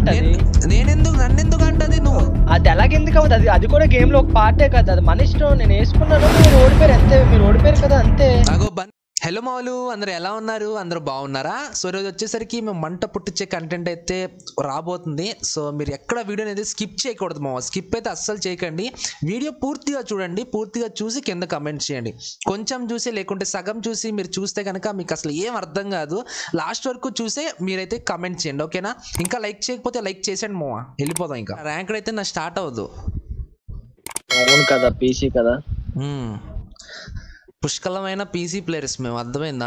అంటది నేను- నేనెందుకు నన్నెందుకు అంటది నువ్వు అది ఎలాగెందుకు అవుతుంది అది అది కూడా గేమ్ లో ఒక పార్టే కదా అది మన ఇష్టం నేను వేసుకున్నాను మీరు ఓడిపోయారు అంతే మీరు ఓడిపోయారు కదా అంతే అగో బన్ హలో మావులు అందరు ఎలా ఉన్నారు అందరూ బాగున్నారా సో ఈరోజు వచ్చేసరికి మేము మంట పుట్టించే కంటెంట్ అయితే రాబోతుంది సో మీరు ఎక్కడ వీడియోని అయితే స్కిప్ చేయకూడదు మావ స్కిప్ అయితే అస్సలు చేయకండి వీడియో పూర్తిగా చూడండి పూర్తిగా చూసి కింద కమెంట్ చేయండి కొంచెం చూసి లేకుంటే సగం చూసి మీరు చూస్తే కనుక మీకు అసలు ఏం అర్థం కాదు లాస్ట్ వరకు చూసే మీరైతే కమెంట్ చేయండి ఓకేనా ఇంకా లైక్ చేయకపోతే లైక్ చేసేయండి మావ వెళ్ళిపోదాం ఇంకా ర్యాంక్ అయితే నా స్టార్ట్ అవ్వదు అవును కదా పీసీ కదా మ్మ్. పుష్కలమైన పీసీ ప్లేయర్స్ మేము అర్థమైందా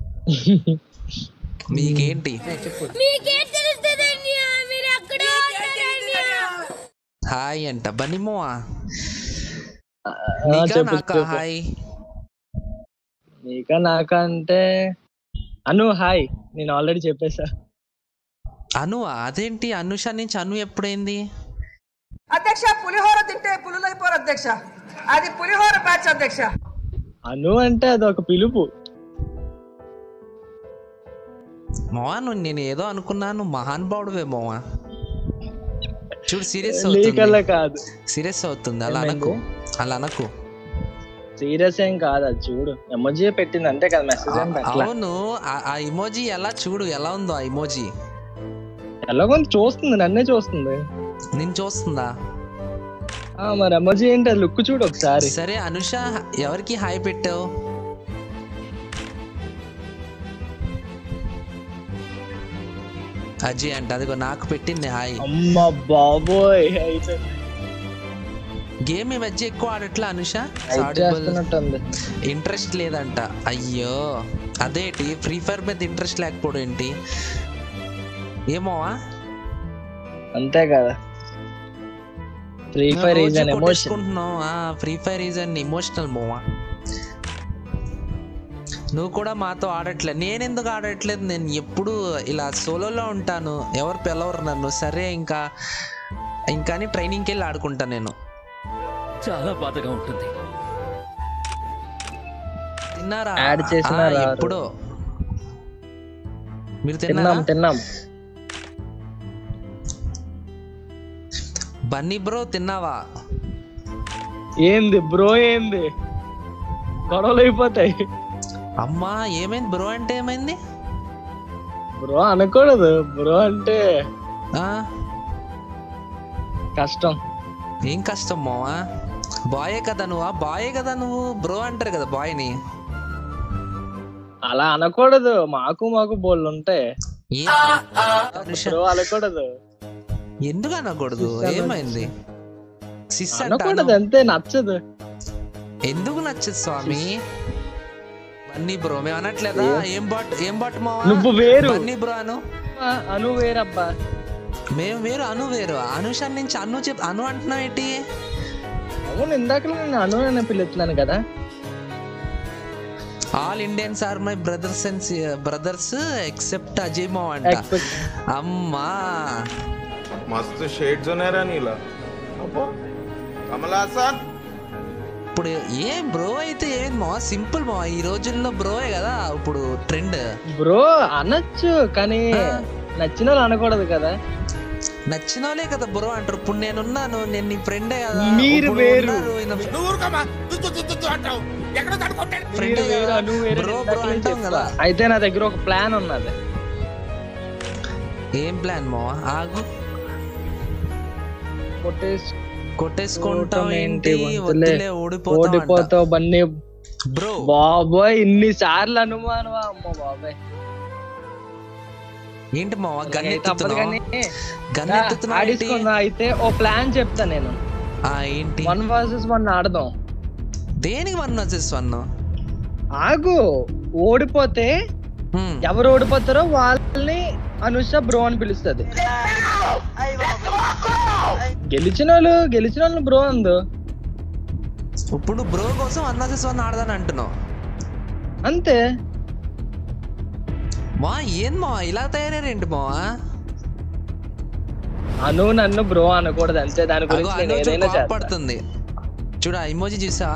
మీకేంటి మీకేం తెలుస్తుందండి మీరు ఎక్కడ ఉంటారండి హాయ్ అంట బనిమోవా ఆ, నీకా చెప్పు నాకా చెప్పు. హాయ్ నీకా నాకా అంటే అను హాయ్ నేను ఆల్రెడీ చెప్పేసా అను అదేంటి అనుష నుంచి అను ఎప్పుడైంది అధ్యక్ష పులిహోర తింటే పులులైపోరు అధ్యక్ష అది పులిహోర బ్యాచ్ అధ్యక్ష అను అంటే అది ఒక పిలుపు మోవా నువ్వు నేను ఏదో అనుకున్నాను మహానుభావుడువే మోవా చూడు సీరియస్ నీకల్లా అవుతుంది కాదు సీరియస్ అవుతుంది అలా ఏమైంది? అనకు అలా అనకు సీరియస్ ఏం కాదు అది చూడు ఎమోజీ పెట్టింది అంతే కదా మెసేజ్ ఏం పెట్టలే అవును ఆ- ఆ ఇమోజీ ఎలా చూడు ఎలా ఉందో ఆ ఇమోజీ ఎలాగో చూస్తుంది నన్నే చూస్తుంది నేను చూస్తుందా ఆ మరి ఎమోజీ ఏంటి అది లుక్ చూడు ఒకసారి సరే అనుష ఎవరికి హాయ్ పెట్టావు అజయ్ అంట అదిగో నాకు పెట్టింది హాయ్ అమ్మ బాబోయ్ అయితే గేమ్ ఈ మధ్య ఎక్కువ ఆడట్లా అనుష హైట్ చేస్తున్నట్టుంది ఇంట్రెస్ట్ లేదంట అయ్యో అదేంటి ఫ్రీ ఫైర్ మీద ఇంట్రెస్ట్ లేకపోవడం ఏంటి ఏమోవా అంతే కదా Free Fire is an emotion Free Fire is an emotional మోవా నువ్వు కూడా మాతో ఆడట్లే నేనెందుకు ఆడట్లేదు నేను ఎప్పుడు ఇలా సోలోలో ఉంటాను ఎవరు పిలవరు నన్ను సరే ఇంకా ఇంకాని ట్రైనింగ్కి వెళ్ళి ఆడుకుంటా నేను చాలా బాధగా ఉంటుంది తిన్నారా Add చేసినా ఆ, రారు. ఎప్పుడో మీరు తిన్నాం తిన్నారా తిన్నాం బన్నీ బ్రో తిన్నావా ఏంది బ్రో ఏంది గొడవలు అయిపోతాయి అమ్మా ఏమైంది బ్రో అంటే ఏమైంది బ్రో అనకూడదు బ్రో అంటే ఆ కష్టం ఏం కష్టం మావా బాయే కదా నువ్వు బాయే కదా నువ్వు బ్రో అంటారు కదా బాయ్ని అలా అనకూడదు మాకు మాకు బోళ్ళు ఉంటాయి ఏ అనుష, బ్రో అనకూడదు ఎందుకు అనకూడదు సిస్ అనొచ్చు. ఏమైంది సిస్ అనకూడదు అంటాను అంతే నచ్చదు ఎందుకు నచ్చదు స్వామి బన్నీ బ్రో మేము అనట్లేదా ఏం బాట్ ఏం బాట్ మావా నువ్వు వేరు బన్నీ బ్రో అను ఆ, అను వేరబ్బా మేము వేరు అను వేరు అనుష నుంచి అను చెప్ అను అంటున్నావు ఏంటి అవును ఇందాక నేను అను అని పిలుస్తున్నాను కదా all Indians are my brothers and brothers except Ajay మావ అంట Expect- అమ్మా मस्त शेड जो नाही राणीला अप्पा. कमला असा ఇప్పుడు ఏం బ్రో అయితే ఏం మా సింపుల్ మా ఈ రోజుల్లో బ్రోయే కదా ఇప్పుడు ట్రెండ్ బ్రో అనొచ్చు కానీ నచ్చిన వాళ్ళు అనకూడదు కదా నచ్చిన వాళ్ళే కదా బ్రో అంటారు ఇప్పుడు నేనున్నాను నేను నీ ఫ్రెండే కదా మీరు వేరు. నువ్వు ఊరుకోమా తుత్తు తుత్తు తుత్తు అంటావు ఎక్కడ తడుకుంటాడు ఫ్రెండే మీరు వేరు, అను వేరు, బ్రో ఇందాక బ్రో నేను అంటాం చెప్పా. కదా అయితే నా దగ్గర ఒక ప్లాన్ ఉన్నది ఏం ప్లాన్ మావా ఆగు కొట్టేసి కొట్టేసుకుంటాం ఓటమి ఏంటి ఏంటి, వద్దులే. వద్దులే ఓడిపోతాం ఓడిపోతావు బన్నీ బ్రో బాబోయ్ ఇన్ని సార్లు అనుమానమా అమ్మ బాబాయ్ ఏంటి మావా గన్ అయితే తప్పదు ఎత్తుతున్నావు కానీ గన్ రా, ఎత్తుతున్నావు ఏంటి? ఆడేసుకుందాం అయితే ఓ ప్లాన్ చెప్తా నేను ఆ ఏంటి వన్ వర్సెస్ వన్ ఆడదాం దేనికి వన్ వచ్చేసి వన్ ఆగు ఓడిపోతే ఎవరు ఓడిపోతారో వాళ్ళని అనుష బ్రో అని పిలుస్తుంది గెలిచిన వాళ్ళు గెలిచిన వాళ్ళు బ్రో అందు ఇప్పుడు బ్రో కోసం వన్ వచ్చేసి వన్ ఆడదాని అంటున్నావు అంతే మా ఏం మా ఇలా తయారేంటి మావా అను నన్ను బ్రో అనకూడదు అంతే దాని అగో గురించి నేను అను ఏదైనా చూడు చేస్తా పడుతుంది చూడు ఆ ఇమోజీ చూసా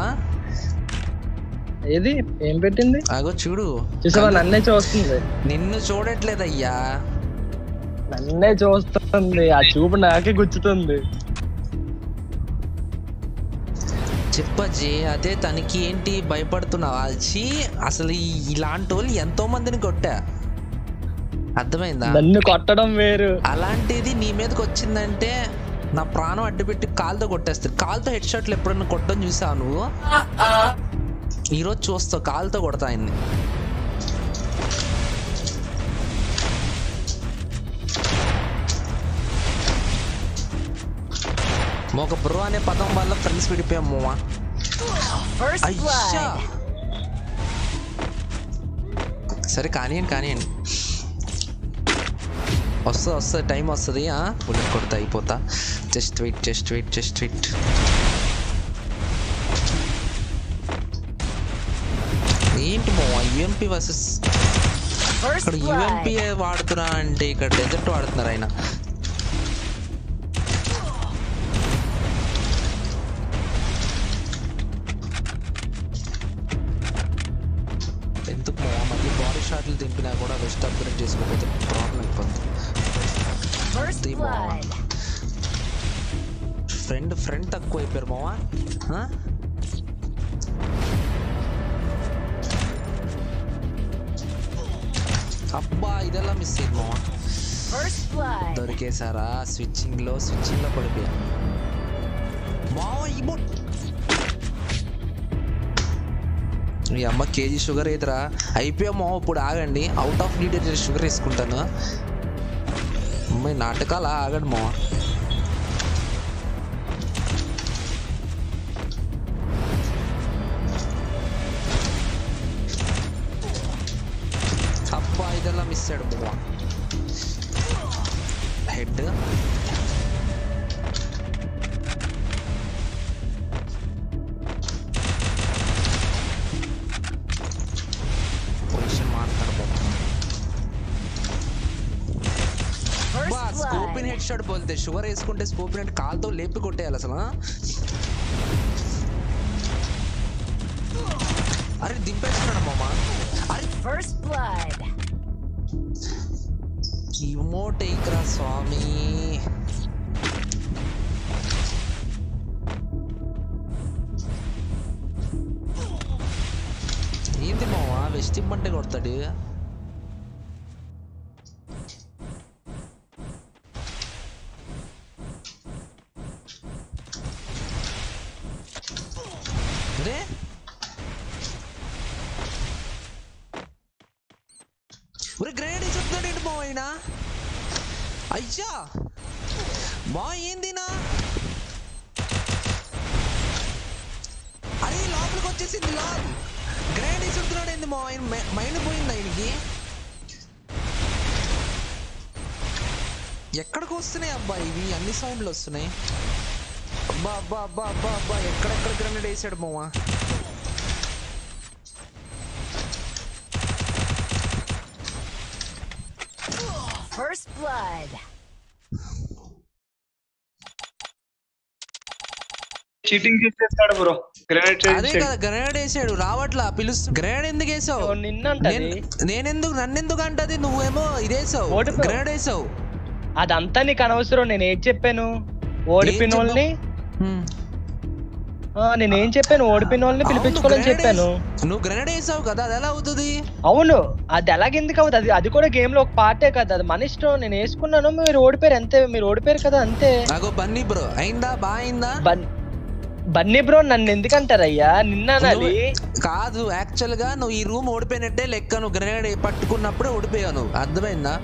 ఏది ఏం పెట్టింది అగో చూడు చూసావా నన్నే చూస్తుంది నిన్ను చూడట్లేదయ్యా నన్నే చూస్తుంది ఆ చూపు నాకే గుచ్చుతుంది చెప్పజీ అదే తనకి ఏంటి భయపడుతున్నావా చీ అసలు ఈ- ఇలాంటి వాళ్ళు ఎంతో మందిని కొట్టా అర్థమైందా నన్ను కొట్టడం వేరు అలాంటిది నీ మీదకి వచ్చిందంటే నా ప్రాణం అడ్డుపెట్టి కాలుతో కొట్టేస్తుంది కాలుతో హెడ్ షాట్లు ఎప్పుడన్నా కొట్టడం చూసావు నువ్వు ఈరోజు చూస్తావు కాలుతో కొడతా ఆయన్ని ఒక బ్రో అనే పదం వల్ల ఫ్రెండ్స్ విడిపోయాం మోమా అయ్యా సరే కానివ్వండి కానివ్వండి వస్తుంది వస్తుంది టైం వస్తుంది బుల్లెట్ కొడతా అయిపోతా just wait just wait just wait ఏంటి మో యుఎంపి వర్సెస్ ఇక్కడ యుఎంపి వాడుతున్నా అంటే ఇక్కడ డెజర్ట్ వాడుతున్నారు ఆయన ఎందుకు మో మళ్ళీ బాడీ షాట్లు దింపినా కూడా వెస్ట్ అప్గ్రేడ్ చేసుకోకపోతే ప్రాబ్లం అయిపోతుంది వద్దు మావా. ఫ్రెండ్ ఫ్రెండ్ తక్కువ అయిపోయారు మావా ఆ? అబ్బా ఇదెలా మిస్ అయింది మావా దొరికేసారా స్విచ్చింగ్ లో స్విచ్చింగ్ లో పడిపోయా మావా ఇమో మీ అమ్మ కేజీ షుగర్ ఏదిరా అయిపోయా మావ ఇప్పుడు ఆగండి అవుట్ ఆఫ్ లీటర్ షుగర్ వేసుకుంటాను అమ్మాయి నాటకాలు ఆగండి మావ అబ్బా ఇదెல்லாம் మిస్ అయ్యాడు మావ హెడ్ పొజిషన్ మారుతాడు బాబా స్కోపిన్ హెడ్ షాట్ బోల్తే షుగర్ వేసుకుంటే స్కోపిన్ హెడ్ కాల్తో లేపి కొట్టేయాలి అసలు ఆ? అరే దింపేస్తున్నాడు మామ అరే First blood. రిమోట్ ఎయిక్రా స్వామి ఏంటి మావా వెస్ట్ ఇమ్మంటే కొడతాడు రే ఒరే గ్రేడ్ చెప్తున్నాడు ఏంటి మా ఆయన అయ్యా మా ఏందినా అరే లోపలికి వచ్చేసింది లాల్ గ్రేడ్ చెప్తున్నాడు ఏంది మా ఆయన మ- మైండ్ పోయింది ఆయనకి ఎక్కడికి వస్తున్నాయి అబ్బా ఇవి అన్ని సౌండ్లు వస్తున్నాయి అబ్బా అబ్బా అబ్బా అబ్బా అబ్బా ఎక్కడెక్కడ గ్రెనేడ్ వేసాడు మావా First blood. చీటింగ్ చేసేస్తాడు బ్రో గ్రెనేడ్ అదే కదా గ్రెనేడ్ వేసాడు రావట్లా పిలుస్తు గ్రెనేడ్ ఎందుకు వేసావు ఓ, నిన్నంటది. నేను- నేనెందుకు నన్నెందుకు అంటది నువ్వేమో ఇదేసావు ఓడిపో. గ్రెనేడ్ వేసావు అదంతా నీకు అనవసరం నేను ఏం చెప్పాను ఓడిపిన వాళ్ళని హ్మ్. ఆ, నేను ఏం చెప్పాను ఓడిపిన వాళ్ళని అవును, పిలిపించుకోవాలని గ్రెనేడ్ చెప్పాను వేస్- నువ్వు గ్రెనేడ్ వేసావు కదా అది ఎలా అవుతుంది అవును అది ఎలాగెందుకు అవుతుంది అది అది కూడా గేమ్ లో ఒక పార్టే కదా అది మన ఇష్టం నేను వేసుకున్నాను మీరు ఓడిపోయారు అంతే మీరు ఓడిపోయారు కదా అంతే నాకు బన్నీ బ్రో అయిందా బా అయిందా బన్ బన్నీ బ్రో నన్ను ఎందుకంటారయ్యా నిన్న అనాలి నువ్వు- కాదు యాక్చువల్ గా నువ్వు ఈ రూమ్ ఓడిపోయినట్టే లెక్క నువ్వు గ్రెనేడ్ పట్టుకున్నప్పుడే ఓడిపోయావు నువ్వు అర్థమైందా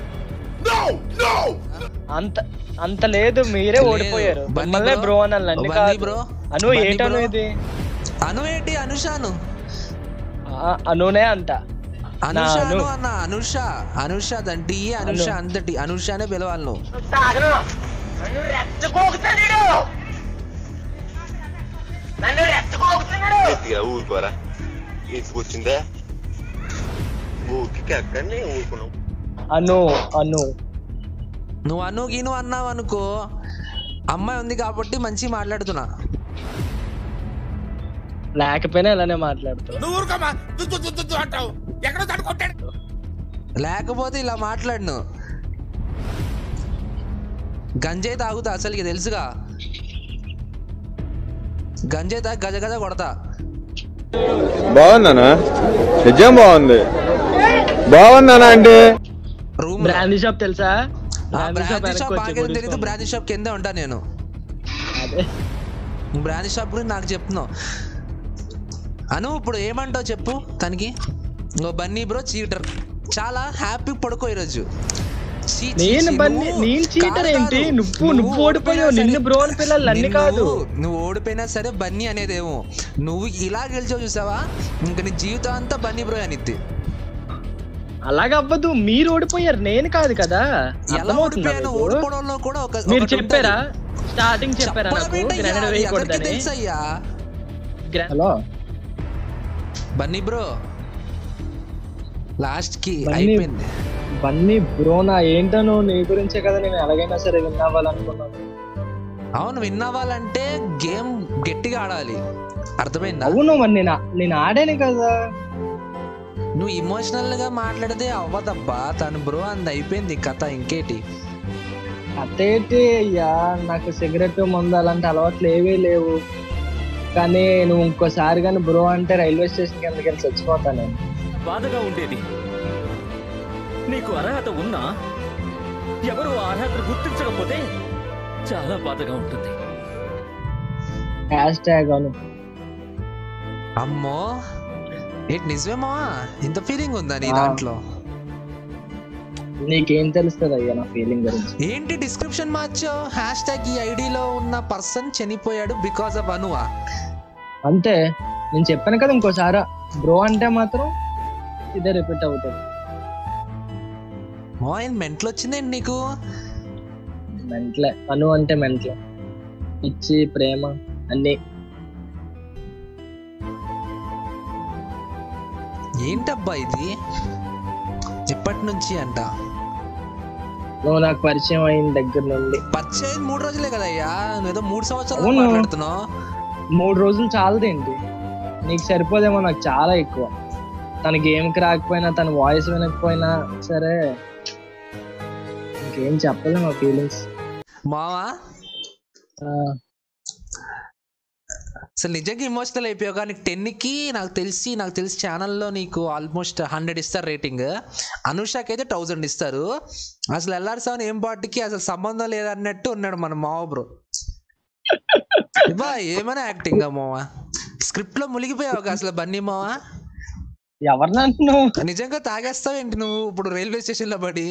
అంత అంత లేదు మీరే లేదు. ఓడిపోయారు బన్నీ మిమ్మల్నే బ్రో. బ్రో అనాలి నన్ను బన్నీ కాదు బ్రో. అను బన్నీ ఏంటను బ్రో. ఇది అను ఏంటి అనుషాను ఆ, అనునే అంట అనుష నా అను అను. అన్న అనుష అనుష దండి అనుష అను. అంతటి అనుషానే పిలవాలి నువ్వు గట్టిగా ఊరుకోరా తీసుకొచ్చిందే ఊరికి అక్కడనే ఊరుకున్నాం అను అను నువ్వు అను గీను అన్నావు అనుకో అమ్మాయి ఉంది కాబట్టి మంచి మాట్లాడుతున్నా లేకపోయినా ఇలానే మాట్లాడుతావు లేకపోతే ఇలా మాట్లాడను గంజాయి తాగుతా అసలుకి తెలుసుగా గంజాయి తాగి గజ గజ కొడతా బాగుందనా నిజం బాగుంది బాగుందనా అంటే రూమ్ బ్రాందీ షాప్ తెలుసా బ్రాందీ వెనక్కి షాప్ వచ్చి బాగా కొనుక్కో. తెలియదు బ్రాందీ షాప్ కిందే ఉంటా నేను అదే బ్రాందీ షాప్ గురించి నాకు చెప్తున్నావు అను ఇప్పుడు ఏమంటావు చెప్పు తనకి ఇంకో బన్నీ బ్రో చీటర్ చాలా హ్యాపీ పడుకో ఈరోజు చీ, చీ, నేను చీ, బన్నీ నువ్వు- నేను చీటర్ కాదు, ఏంటి కాదు. నువ్వు నువ్వు ఓడిపోయావు ఓడిపోయినా నిన్ను సరే- బ్రో అని పిల్లలు అన్ని నిన్ను- కాదు నువ్వు ఓడిపోయినా సరే బన్నీ అనేదేమో నువ్వు ఇలా గెలిచావు చూసావా ఇంక నీ జీవితం అంతా బన్నీ బ్రో అనిద్ది అలాగ అవ్వదు మీరు ఓడిపోయారు నేను కాదు కదా ఎలా అర్థమవుతుందా ఓడిపోయాను మీకు? ఓడిపోవడంలో కూడా ఒక మీరు ఒకటి చెప్పారా ఉంటది. స్టార్టింగ్ చెప్పారా చెప్పడం నాకు ఏంటయ్యా? గ్రానైడ్ అది అందరికీ వేయకూడదని తెలుసయ్యా గ్రా- హలో బన్నీ బ్రో లాస్ట్ కి బన్నీ- అయిపోయింది బన్నీ బ్రో నా ఏంటనో నీ గురించే కదా నేను ఎలాగైనా సరే విన్ అవ్వాలనుకున్నాను అవును విన్ అవ్వాలంటే గేమ్ గట్టిగా ఆడాలి అర్థమైందా అవును మరి నేను ఆ- నేను ఆడాను కదా నువ్వు ఇమోషనల్ గా మాట్లాడితే అవ్వదబ్బా తను బ్రో అంది అయిపోయింది కథ ఇంకేటి అతేటి అయ్యా నాకు సిగరెట్ మందు అలాంటి అలవాట్లు ఏవీ లేవు కానీ నువ్వు ఇంకోసారి కానీ బ్రో అంటే రైల్వే స్టేషన్ కిందకి వెళ్ళి చచ్చిపోతాను నేను బాధగా ఉండేది నీకు అర్హత ఉన్నా ఎవరు ఆ అర్హతను గుర్తించకపోతే చాలా బాధగా ఉంటుంది హ్యాష్ ట్యాగ్ అను అమ్మో ఏంటి నిజమేమా ఇంత ఫీలింగ్ ఉందా నీ ఆ. దాంట్లో నీకేం తెలుస్తుంది అయ్యా నా ఫీలింగ్ గురించి ఏంటి డిస్క్రిప్షన్ మార్చావు హ్యాష్ ట్యాగ్ ఈ ఐడిలో ఉన్న పర్సన్ చనిపోయాడు బికాస్ ఆఫ్ అనువా అంతే నేను చెప్పాను కదా ఇంకోసారి బ్రో అంటే మాత్రం ఇదే రిపీట్ అవుతుంది మో ఆయన మెంటల్ వచ్చిందేంటి నీకు మెంట్లే అను అంటే మెంట్లే పిచ్చి ప్రేమ అన్ని ఏంటబ్బా ఇది ఎప్పటి నుంచి అంట నువ్వు నాకు పరిచయం అయిన దగ్గర నుండి పరిచయం మూడు రోజులే కదయ్యా నువ్వేదో మూడు సంవత్సరాలు అవును. మాట్లాడుతున్నావు మూడు రోజులు చాలదేంటి నీకు సరిపోదేమో నాకు చాలా ఎక్కువ తన గేమ్కి రాకపోయినా తన వాయిస్ వినకపోయినా సరే ఇంకేం చెప్పలేము ఆ ఫీలింగ్స్ మావా అసలు నిజంగా ఇమోషనల్ అయిపోయావు కానీ టెన్కి నాకు తెలిసి నాకు తెలిసి ఛానల్లో నీకు ఆల్మోస్ట్ హండ్రెడ్ ఇస్తారు రేటింగ్ అనుషాకి అయితే థౌజండ్ ఇస్తారు అసలు ఎల్ఆర్ సెవెన్ ఏం పాటికి అసలు సంబంధం లేదన్నట్టు ఉన్నాడు మన మావ బ్రో బా ఏమైనా యాక్టింగ్ మావా స్క్రిప్ట్ లో మునిగిపోయావు అసలు బన్నీ మావా ఎవరిని అంటున్నావు నిజంగా తాగేస్తావు ఏంటి నువ్వు ఇప్పుడు రైల్వే స్టేషన్ లో పడి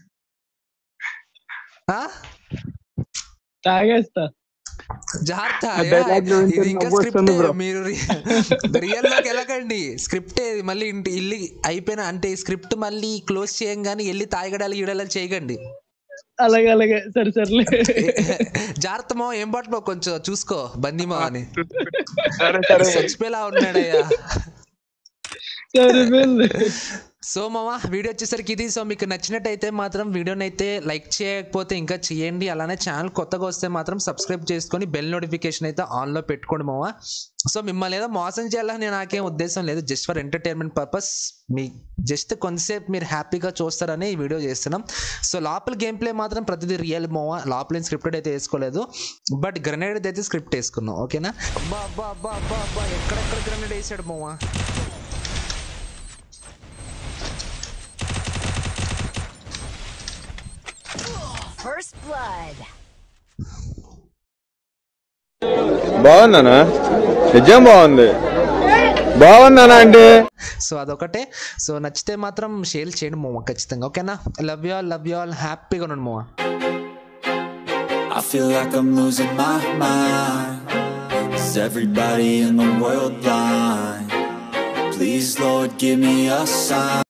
ఆ? తాగేస్తా జాగ్రత్త ఆ dialogue లో ఇది వింటే ఇంకా నవ్వు స్క్రిప్ట్ వస్తుంది bro. మీరు రియల్ లోకి వెళ్ళకండి స్క్రిప్ట్ మళ్ళీ ఇంటి ఇల్లు అయిపోయిన అంటే స్క్రిప్ట్ మళ్ళీ క్లోజ్ చేయంగానే వెళ్ళి తాగడాలు ఈడలు చేయకండి అలాగే అలాగే సరే సర్లే జాగ్రత్త మావ ఏం పట్టుకో కొంచెం చూసుకో బందీ మావ అని సరే సరే చచ్చిపోయేలా ఉన్నాడయ్యా సరిపోయింది సో మామ వీడియో వచ్చేసరికి ఇది సో మీకు నచ్చినట్టయితే మాత్రం వీడియోని అయితే లైక్ చేయకపోతే ఇంకా చేయండి అలానే ఛానల్ కొత్తగా వస్తే మాత్రం సబ్స్క్రైబ్ చేసుకొని బెల్ నోటిఫికేషన్ అయితే ఆన్లో పెట్టుకోండి మామ సో మిమ్మల్ని ఏదో మోసం చేయాలని నేను నాకేం ఉద్దేశం లేదు జస్ట్ ఫర్ ఎంటర్టైన్మెంట్ పర్పస్ మీ జస్ట్ కొంతసేపు మీరు హ్యాపీగా చూస్తారని ఈ వీడియో చేస్తున్నాం సో లోపల గేమ్ ప్లే మాత్రం ప్రతిదీ రియల్ మోవ లోపల స్క్రిప్టెడ్ అయితే వేసుకోలేదు బట్ గ్రనేడ్ అయితే స్క్రిప్ట్ వేసుకున్నాం ఓకేనా బా బా బా బా బా ఎక్కడెక్కడ గ్రనేడ్ వేసాడు మోవా First blood. బాగుందనా నిజం బాగుంది బాగుందనా అంటే సో అదొకటే సో నచ్చితే మాత్రం షేర్ చేయండి మోమ ఖచ్చితంగా ఓకేనా love you all love you all హ్యాపీగా ఉండండి మోమ I feel like I'm losing my mind. Is everybody in the world blind? Please, Lord, give me a sign.